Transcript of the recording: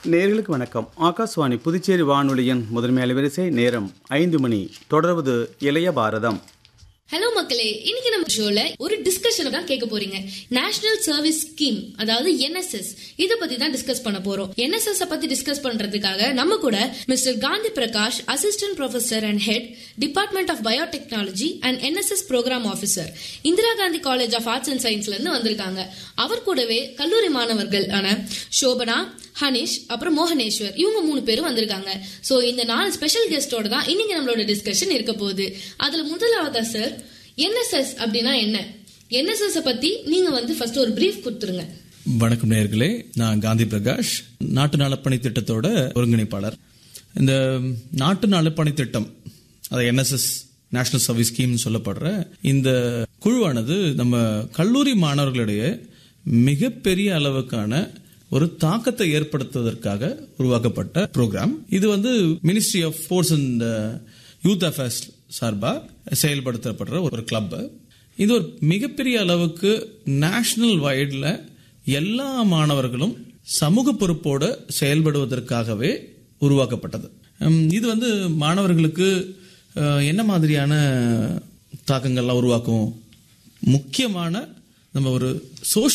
நேர்களுக்கு வணக்கம் ஆகாஷ்வாணி புதுச்சேரி வானொலியின் முதன்மை அலைவரிசை நேரம் ஐந்து மணி தொடர்வது இளைய பாரதம் ஹலோ மக்களே இன்னைக்கு நம்ம ஷோல ஒரு டிஸ்கஷன் தான் கேட்க போறீங்க நேஷனல் சர்வீஸ் ஸ்கீம் அதாவது என்எஸ்எஸ் இத பத்தி தான் டிஸ்கஸ் பண்ண போறோம் என்எஸ்எஸ் பத்தி டிஸ்கஸ் பண்றதுக்காக நம்ம கூட mister Gandhi Prakash assistant professor and head department of biotechnology and NSS program officer Indira Gandhi college of arts and சயின்ஸ்ல இருந்து வந்திருக்காங்க அவர் கூடவே கல்லூரி மாணவர்கள் ஆன சோபனா ஹனிஷ் அப்புறம் மோகனேஸ்வர் இவங்க மூணு பேரும் வந்திருக்காங்க சோ இந்த நாலு ஸ்பெஷல் கெஸ்டோட தான் இன்னைக்கு நம்மளோட டிஸ்கஷன் இருக்க போகுது அதுல முதலாவதா சார் என்எஸ்எஸ் அப்படின்னா என்ன என்எஸ்எஸ் பத்தி நீங்க வந்து ஃபர்ஸ்ட் ஒரு பிரீஃப் கொடுத்துருங்க வணக்கம் நேயர்களே நான் காந்தி பிரகாஷ் நாட்டு நலப்பணி திட்டத்தோட ஒருங்கிணைப்பாளர் இந்த நாட்டு நலப்பணி திட்டம் அது என்எஸ்எஸ் நேஷனல் சர்வீஸ் ஸ்கீம் சொல்லப்படுற இந்த குழுவானது நம்ம கல்லூரி மாணவர்களிடையே மிகப்பெரிய அளவுக்கான ஒரு தாக்கத்தை ஏற்படுத்துவதற்காக உருவாக்கப்பட்ட ப்ரோக்ராம் இது வந்து ministry of sports and youth affairs சார்பா செயல்படுத்தப்படுற ஒரு கிளப் இது ஒரு மிகப்பெரிய அளவுக்கு நேஷனல் வைட்ல எல்லா மாணவர்களும் சமூக பொறுப்போடு செயல்படுவதற்காகவே உருவாக்கப்பட்டது உம், இது வந்து மாணவர்களுக்கு அஹ், என்ன மாதிரியான தாக்கங்கள்லாம் உருவாக்கும் முக்கியமான நம்ம ஒரு சோஷியல்